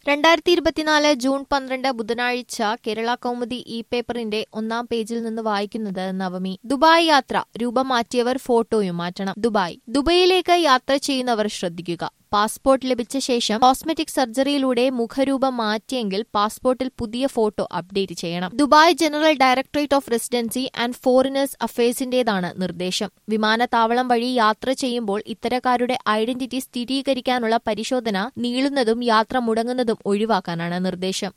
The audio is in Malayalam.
രണ്ടായിരത്തി ഇരുപത്തിനാല് ജൂൺ പന്ത്രണ്ട് ബുധനാഴ്ച കേരള കൗമുദി ഇ പേപ്പറിന്റെ ഒന്നാം പേജിൽ നിന്ന് വായിക്കുന്നത് നവമി ദുബായ് യാത്ര രൂപം മാറ്റിയവർ ഫോട്ടോയും മാറ്റണം ദുബായ് ദുബൈയിലേക്ക് യാത്ര ചെയ്യുന്നവർ ശ്രദ്ധിക്കുക പാസ്പോർട്ട് ലഭിച്ച ശേഷം കോസ്മെറ്റിക് സർജറിയിലൂടെ മുഖരൂപം മാറ്റിയെങ്കിൽ പാസ്പോർട്ടിൽ പുതിയ ഫോട്ടോ അപ്ഡേറ്റ് ചെയ്യണം Dubai general directorate of residency and foreigners അഫയേഴ്സിന്റേതാണ് നിർദ്ദേശം വിമാനത്താവളം വഴി യാത്ര ചെയ്യുമ്പോൾ ഇത്തരക്കാരുടെ ഐഡന്റിറ്റി സ്ഥിരീകരിക്കാനുള്ള പരിശോധന നീളുന്നതും യാത്ര മുടങ്ങുന്നതും ഒഴിവാക്കാനാണ് നിർദ്ദേശം